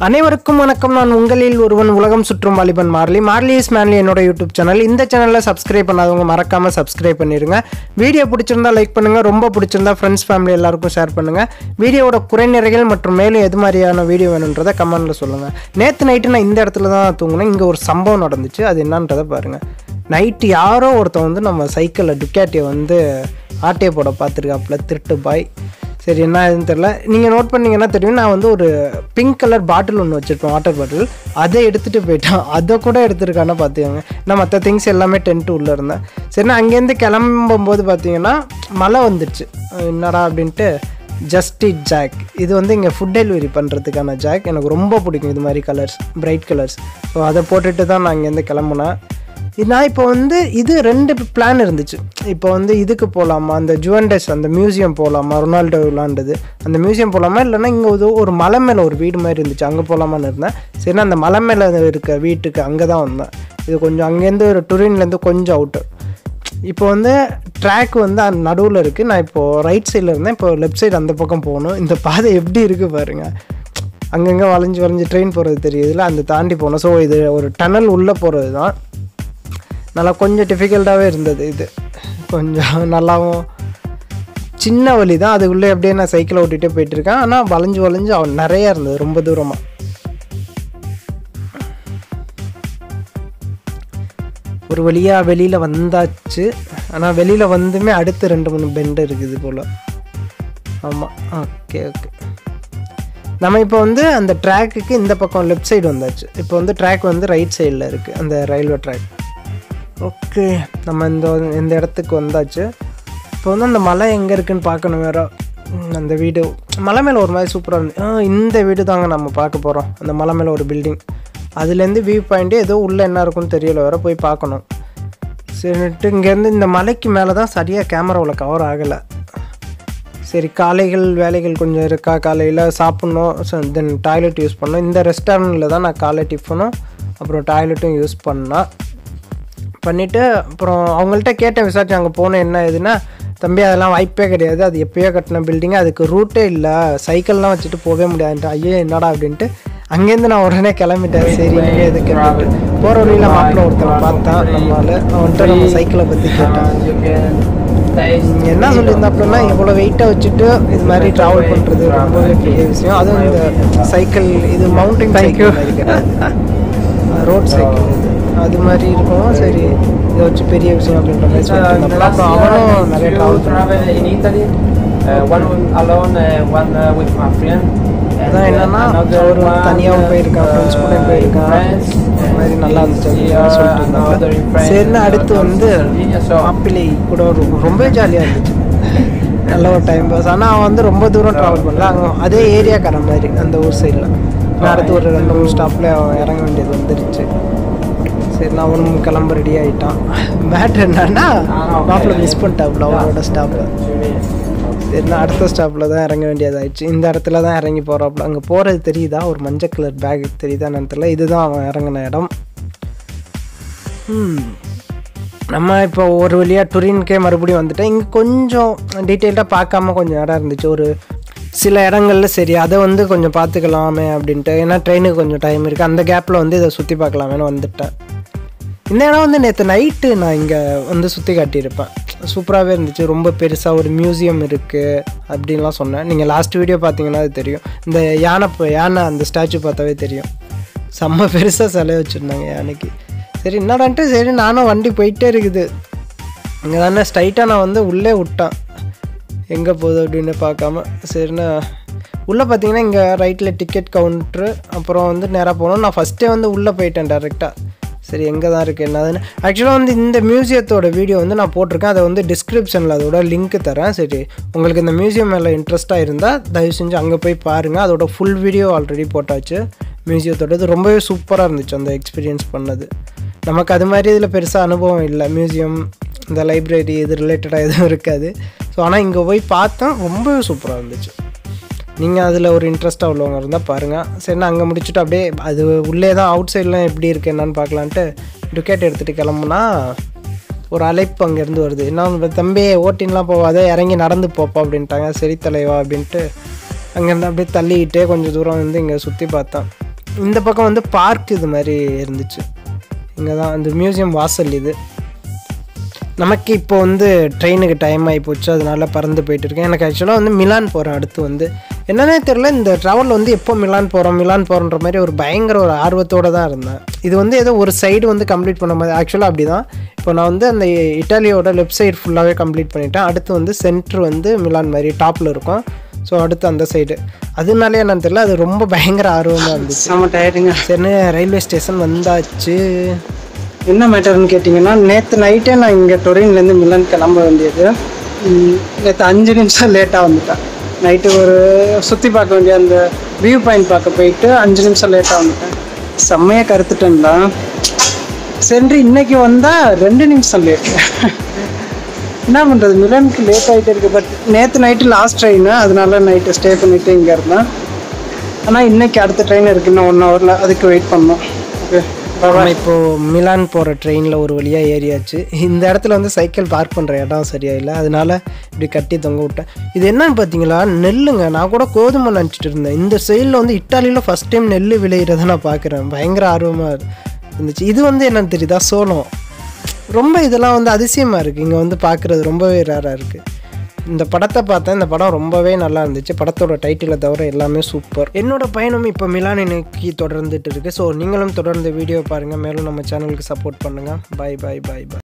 அனைவருக்கும் வணக்கம் நான் உங்களில் ஒருவன் உலகம் சுற்றும் வாலிபன் மார்லி மார்லி இஸ் மேன்லி என்னோட யூடியூப் சேனல் இந்த சேனலில் சப்ஸ்கிரைப் பண்ணாதவங்க மறக்காமல் சப்ஸ்கிரைப் பண்ணிடுங்க வீடியோ பிடிச்சிருந்தா லைக் பண்ணுங்கள் ரொம்ப பிடிச்சிருந்தா ஃப்ரெண்ட்ஸ் ஃபேமிலி எல்லாருக்கும் ஷேர் பண்ணுங்கள் வீடியோவோட குறைநிறைகள் மற்றும் மேலும் எது மாதிரியான வீடியோ வேணுன்றதை கமெண்ட்டில் சொல்லுங்கள் நேற்று நைட்டு நான் இந்த இடத்துல தான் தூங்கினேன் இங்கே ஒரு சம்பவம் நடந்துச்சு அது என்னன்றதை பாருங்கள் நைட்டு யாரோ ஒருத்தன் வந்து நம்ம சைக்கிளில் டுக்காட்டியை வந்து ஆட்டையை போட பார்த்துருக்காப்புல திருட்டு பாய் சரி என்ன ஆகுதுன்னு தெரில நீங்கள் நோட் பண்ணீங்கன்னா தெரியும் நான் வந்து ஒரு பிங்க் கலர் பாட்டில் ஒன்று வச்சுருப்பேன் வாட்டர் பாட்டில் அதை எடுத்துகிட்டு போயிட்டான் அதை கூட எடுத்துருக்கானா பார்த்துக்கோங்க நான் மற்ற திங்ஸ் எல்லாமே டென்ட்டு உள்ளே இருந்தேன் சரி நான் அங்கேருந்து கிளம்பும்போது பார்த்தீங்கன்னா மழை வந்துடுச்சு அஹ் என்னடா அப்படின்ட்டு ஜஸ்ட் இட் ஜாக் இது வந்து இங்கே ஃபுட் டெலிவரி பண்ணுறதுக்கான ஜாக் எனக்கு ரொம்ப பிடிக்கும் இது மாதிரி கலர்ஸ் பிரைட் கலர்ஸ் ஸோ அதை போட்டுட்டு தான் நான் இங்கேருந்து கிளம்புனேன் இது நான் இப்போ வந்து இது ரெண்டு பிளான் இருந்துச்சு இப்போ வந்து இதுக்கு போகலாமா அந்த ஜுவன்டஸ் அந்த மியூசியம் போகலாமா ரொனால்டோ விளாண்டது அந்த மியூசியம் போகலாமா இல்லைன்னா இங்கே ஒரு ஒரு மலை மேலே ஒரு வீடு மாதிரி இருந்துச்சு அங்கே போகலாமான்னு இருந்தேன் சரி நான் அந்த மலை மேலே இருக்க வீட்டுக்கு அங்கே தான் வந்தேன் இது கொஞ்சம் அங்கேருந்து ஒரு டூரின்லேருந்து கொஞ்சம் அவுட்டு இப்போ வந்து ட்ராக் வந்து நடுவில் இருக்குது நான் இப்போது ரைட் சைடில் இருந்தேன் இப்போ லெஃப்ட் சைடு அந்த பக்கம் போகணும் இந்த பாதை எப்படி இருக்குது பாருங்கள் அங்கங்கே வளைஞ்சு வளைஞ்சு ட்ரெயின் போகிறது தெரியுதுல அந்த தாண்டி போகணும் ஸோ இது ஒரு டனல் உள்ளே போகிறது தான் நல்லா கொஞ்சம் டிஃபிகல்ட்டாகவே இருந்தது இது கொஞ்சம் நல்லாவும் சின்ன வழி தான் அதுக்குள்ளே அப்படியே நான் சைக்கிளை ஓட்டிகிட்டே போயிட்டுருக்கேன் ஆனால் வளைஞ்சு வளைஞ்சு அவன் நிறையா இருந்தது ரொம்ப தூரமாக ஒரு வழியாக வெளியில் வந்தாச்சு ஆனால் வெளியில் வந்துமே அடுத்து ரெண்டு மூணு பெண்டு இருக்குது போல் ஆமாம் ஓகே ஓகே நம்ம இப்போ வந்து அந்த ட்ராக்குக்கு இந்த பக்கம் லெஃப்ட் சைடு வந்தாச்சு இப்போ வந்து ட்ராக் வந்து ரைட் சைடில் இருக்குது அந்த ரயில்வே ட்ராக் ஓகே நம்ம இந்த இந்த இடத்துக்கு வந்தாச்சு இப்போ வந்து அந்த மலை எங்கே இருக்குன்னு பார்க்கணும் வேற ம், அந்த வீடு மலை மேலே ஒரு மாதிரி சூப்பராக இருந்து ஆ, இந்த வீடு தாங்க நம்ம பார்க்க போகிறோம் அந்த மலை மேலே ஒரு பில்டிங் அதுலேருந்து வியூ பாயிண்ட்டு ஏதோ உள்ளே என்ன இருக்குன்னு தெரியல வேற போய் பார்க்கணும் சரின்ட்டு இங்கேருந்து இந்த மலைக்கு மேலே தான் சரியாக கேமராவில் கவர் ஆகலை சரி காலைகள் வேலைகள் கொஞ்சம் இருக்கா காலையில் சாப்பிட்ணும் தென் டாய்லெட் யூஸ் பண்ணோம் இந்த ரெஸ்டாரண்ட்டில் தான் நான் காலை டிஃபனும் அப்புறம் டாய்லெட்டும் யூஸ் பண்ணேன் பண்ணிவிட்டு அப்புறம் அவங்கள்ட்ட கேட்டேன் விசாரிச்சு அங்கே போனேன் என்ன ஏதுன்னா தம்பி அதெல்லாம் வாய்ப்பே கிடையாது அது எப்பயோ கட்டின பில்டிங் அதுக்கு ரூட்டே இல்லை சைக்கிள்லாம் வச்சுட்டு போகவே முடியாதுன்ட்டு ஐயோ என்னடா அப்படின்ட்டு அங்கேருந்து நான் உடனே கிளம்பிட்டேன் சரி இனிமே எதுக்கு போகிற வழியில் மாப்பிள்ள ஒருத்தனை பார்த்தேன் நம்மளால அவன்கிட்ட நம்ம சைக்கிளை பற்றி கேட்டேன் என்ன சொல்லியிருந்தாப்புலன்னா இவ்வளோ வெயிட்டை வச்சுட்டு இது மாதிரி ட்ராவல் பண்ணுறது ரொம்பவே பெரிய விஷயம் அதுவும் இந்த சைக்கிள் இது மவுண்டைன் சைக்கிள் ரோட் சைக்கிள் இது அது மாதிரி இருக்கும் சரி இதை வச்சு பெரிய விஷயம் அப்படின்ற மாதிரி சொல்லிட்டு இருந்தாப்புல. அப்புறம் அவனும் நிறைய travel travel in Italy. Uh, one alone, uh, one uh, with my friend. And, அதான் என்னன்னா another அவரு one, தனியாகவும் போயிருக்கான் ஃப்ரெண்ட்ஸ் கூட uh, in போயிருக்கான் France. இந்த மாதிரி நல்லா இருந்துச்சு அப்படின்னு Yeah, சொல்லிட்டு another in இருந்தாங்க France, சரின்னு and அடுத்து another வந்து in Slovenia. So, மாப்பிள்ளை கூட ஒரு ரொம்ப ஜாலியாக இருந்துச்சு நல்ல ஒரு டைம் பாஸ் ஆனால் அவன் வந்து ரொம்ப தூரம் ட்ராவல் பண்ணல அங்கே அதே ஏரியாக்கார மாதிரி அந்த ஊர் சைடில் நான் அடுத்து ஒரு ரெண்டு மூணு ஸ்டாப்பில் அவன் இறங்க வேண்டியது வந்துருச்சு சரி நான் அவனும் கிளம்ப ரெடி ஆகிட்டான் மேட்ரு என்னன்னா மாப்பிள்ளை மிஸ் பண்ணிட்டாப்புல அவனோட ஸ்டாப்பை சரி நான் அடுத்த ஸ்டாப்பில் தான் இறங்க வேண்டியதாயிடுச்சு இந்த இடத்துல தான் இறங்கி போகிறாப்புல அங்கே போகிறது தெரியுதா ஒரு மஞ்சள் கலர் பேக் தெரியுதா தெரியல இதுதான் அவன் இறங்கின இடம் ம். நம்ம இப்போ ஒரு வழியாக டுரின்கே மறுபடியும் வந்துட்டேன் இங்கே கொஞ்சம் டீட்டெயில்டாக பார்க்காம கொஞ்சம் இடம் இருந்துச்சு ஒரு சில இடங்கள்ல சரி அதை வந்து கொஞ்சம் பார்த்துக்கலாமே அப்படின்ட்டு ஏன்னா ட்ரெயினுக்கு கொஞ்சம் டைம் இருக்குது அந்த கேப்பில் வந்து இதை சுற்றி பார்க்கலாமேன்னு வந்துட்டேன் இந்த இடம் வந்து நேற்று நைட்டு நான் இங்கே வந்து சுற்றி காட்டியிருப்பேன் சூப்பராகவே இருந்துச்சு ரொம்ப பெருசாக ஒரு மியூசியம் இருக்குது அப்படின்லாம் சொன்னேன் நீங்கள் லாஸ்ட் வீடியோ பார்த்தீங்கன்னா அது தெரியும் இந்த யானை ப- யானை அந்த ஸ்டாச்சு பார்த்தாவே தெரியும் செம்ம பெருசாக சிலை வச்சுருந்தாங்க யானைக்கு சரி என்னடான்ட்டு சரி நானும் வண்டி போயிட்டே இருக்குது இங்கே தானே ஸ்ட்ரைட்டாக நான் வந்து உள்ளே விட்டேன் எங்கே போகுது அப்படின்னு பார்க்காம சரின்னு உள்ளே பார்த்தீங்கன்னா இங்கே ரைட்டில் டிக்கெட் கவுண்ட்ரு அப்புறம் வந்து நேராக போகணும் நான் ஃபஸ்ட்டே வந்து உள்ளே போயிட்டேன் டேரெக்டாக சரி எங்கே தான் இருக்குது என்னதுன்னு ஆக்சுவலாக வந்து இந்த மியூசியத்தோட வீடியோ வந்து நான் போட்டிருக்கேன் அதை வந்து டிஸ்கிரிப்ஷனில் அதோட லிங்க் தரேன் சரி உங்களுக்கு இந்த மியூசியம் மேலே இன்ட்ரெஸ்ட்டாக இருந்தால் தயவு செஞ்சு அங்கே போய் பாருங்கள் அதோட ஃபுல் வீடியோ ஆல்ரெடி போட்டாச்சு மியூசியத்தோட இது ரொம்பவே சூப்பராக இருந்துச்சு அந்த எக்ஸ்பீரியன்ஸ் பண்ணது நமக்கு அது மாதிரி இதில் பெருசாக அனுபவம் இல்லை மியூசியம் இந்த லைப்ரரி இது ரிலேட்டடாக எதுவும் இருக்காது ஸோ ஆனால் இங்கே போய் பார்த்தேன் ரொம்பவே சூப்பராக இருந்துச்சு நீங்கள் அதில் ஒரு இன்ட்ரெஸ்ட்டாக உள்ளவங்க இருந்தால் பாருங்கள் சரி நான் அங்கே முடிச்சுட்டு அப்படியே அது உள்ளே தான் அவுட் சைட்லாம் எப்படி இருக்குது என்னன்னு பார்க்கலான்ட்டு டுக்கெட் எடுத்துகிட்டு கிளம்புனா ஒரு அழைப்பு அங்கேருந்து வருது என்ன தம்பி ஓட்டின்லாம் போவாத இறங்கி நடந்து போப்பா அப்படின்ட்டாங்க சரி தலைவா அப்படின்ட்டு அங்கேருந்து அப்படியே தள்ளிக்கிட்டே கொஞ்சம் தூரம் வந்து இங்கே சுற்றி பார்த்தேன் இந்த பக்கம் வந்து பார்க் இது மாதிரி இருந்துச்சு இங்கே தான் அந்த மியூசியம் வாசல் இது நமக்கு இப்போ வந்து ட்ரெயினுக்கு டைம் ஆகி போச்சு அதனால பறந்து போயிட்டு இருக்கேன் எனக்கு ஆக்சுவலாக வந்து மிலான் போகிறேன் அடுத்து வந்து என்னன்னே தெரில இந்த ட்ராவலில் வந்து எப்போ மிலான் போகிறோம் மிலான் போகிறோன்ற மாதிரி ஒரு பயங்கர ஒரு ஆர்வத்தோடு தான் இருந்தேன் இது வந்து ஏதோ ஒரு சைடு வந்து கம்ப்ளீட் பண்ண மாதிரி ஆக்சுவலாக அப்படி தான் இப்போ நான் வந்து அந்த இட்டாலியோட லெஃப்ட் சைடு ஃபுல்லாகவே கம்ப்ளீட் பண்ணிட்டேன் அடுத்து வந்து சென்ட்ரு வந்து மிலான் மாதிரி டாப்பில் இருக்கும் ஸோ அடுத்து அந்த சைடு அதனாலே என்னன்னு தெரியல அது ரொம்ப பயங்கர ஆர்வமாக இருந்துச்சு செம்ம டயர்டுங்க சரின்னு ரயில்வே ஸ்டேஷன் வந்தாச்சு என்ன மேட்டர்னு கேட்டிங்கன்னா நேற்று நைட்டே நான் இங்கே டொரின்லேருந்து மிலன் கிளம்ப வேண்டியது நேற்று அஞ்சு நிமிஷம் லேட்டாக வந்துட்டேன் நைட்டு ஒரு சுற்றி பார்க்க வேண்டிய அந்த வியூ பாயிண்ட் பார்க்க போயிட்டு அஞ்சு நிமிஷம் லேட்டாக வந்துட்டேன் செம்மையாக கருத்துட்டேன்டா சென்று இன்னைக்கு வந்தால் ரெண்டு நிமிஷம் லேட்டு என்ன பண்ணுறது மிலனுக்கு லேட் ஆகிட்டே இருக்கு பட் நேற்று நைட்டு லாஸ்ட் ட்ரெயின் அதனால நைட்டு ஸ்டே பண்ணிவிட்டு இங்கே இருந்தேன் ஆனால் இன்னைக்கு அடுத்த ட்ரெயின் இருக்கு இன்னும் ஒன் ஹவரில் அதுக்கு வெயிட் பண்ணோம் ஓகே நம்ம இப்போ மிலான் போகிற ட்ரெயினில் ஒரு வழியாக ஏறியாச்சு இந்த இடத்துல வந்து சைக்கிள் பார்க் பண்ணுற இடம் சரியா இல்லை அதனால இப்படி கட்டி தொங்க விட்டேன் இது என்னன்னு பார்த்தீங்களா நெல்லுங்க நான் கூட கோதுமை நினச்சிட்டு இருந்தேன் இந்த சைடில் வந்து இட்டாலியில் ஃபஸ்ட் டைம் நெல் விளையிறத நான் பார்க்குறேன் பயங்கர ஆர்வமாக இருந்துச்சு இது வந்து என்னன்னு தெரியுதா சோளம் ரொம்ப இதெல்லாம் வந்து அதிசயமாக இருக்குது இங்கே வந்து பார்க்குறது ரொம்பவே ரேராக இருக்குது இந்த படத்தை பார்த்தேன் இந்த படம் ரொம்பவே நல்லா இருந்துச்சு படத்தோட டைட்டிலை தவிர எல்லாமே சூப்பர் என்னோட பயணம் இப்போ மிலானை நோக்கி தொடர்ந்துட்டு இருக்கு ஸோ நீங்களும் தொடர்ந்து வீடியோ பாருங்கள் மேலும் நம்ம சேனலுக்கு சப்போர்ட் பண்ணுங்கள் பை பை பை பை